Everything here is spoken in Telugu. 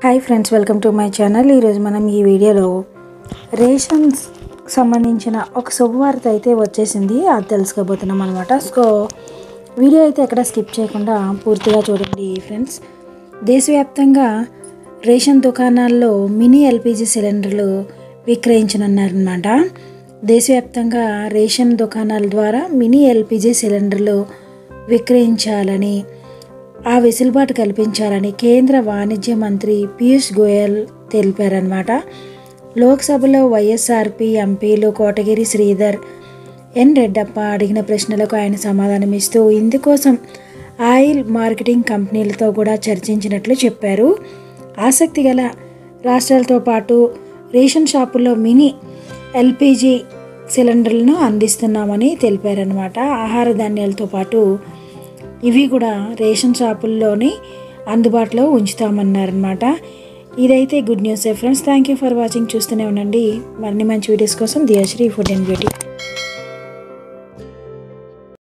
hi friends welcome to my channel ఈరోజు మనం ఈ వీడియోలో రేషన్స్ సంబంధించిన ఒక శుభవార్త అయితే వచ్చేసింది అది తెలుసుకోబోతున్నాం అనమాట సో వీడియో అయితే ఎక్కడ స్కిప్ చేయకుండా పూర్తిగా చూడండి ఫ్రెండ్స్ దేశవ్యాప్తంగా రేషన్ దుకాణాల్లో మినీ ఎల్పిజి సిలిండర్లు విక్రయించనున్నారనమాట దేశవ్యాప్తంగా రేషన్ దుకాణాల ద్వారా మినీ ఎల్పిజి సిలిండర్లు విక్రయించాలని ఆ వెసులుబాటు కల్పించాలని కేంద్ర వాణిజ్య మంత్రి పీయూష్ గోయల్ తెలిపారనమాట లోక్సభలో వైఎస్ఆర్పి ఎంపీలు కోటగిరి శ్రీధర్ ఎన్ రెడ్డప్ప అడిగిన ప్రశ్నలకు ఆయన సమాధానమిస్తూ ఇందుకోసం ఆయిల్ మార్కెటింగ్ కంపెనీలతో కూడా చర్చించినట్లు చెప్పారు ఆసక్తి గల రాష్ట్రాలతో పాటు రేషన్ షాపుల్లో మినీ ఎల్పిజి సిలిండర్లను అందిస్తున్నామని తెలిపారనమాట ఆహార ధాన్యాలతో పాటు ఇవి కూడా రేషన్ షాపుల్లోని అందుబాటులో ఉంచుతామన్నారనమాట ఇదైతే good news friends thank you for watching చూస్తూనే ఉండండి మరిన్ని మంచి వీడియోస్ కోసం దియాశ్రీ ఫుడ్ అండ్ బ్యూటీ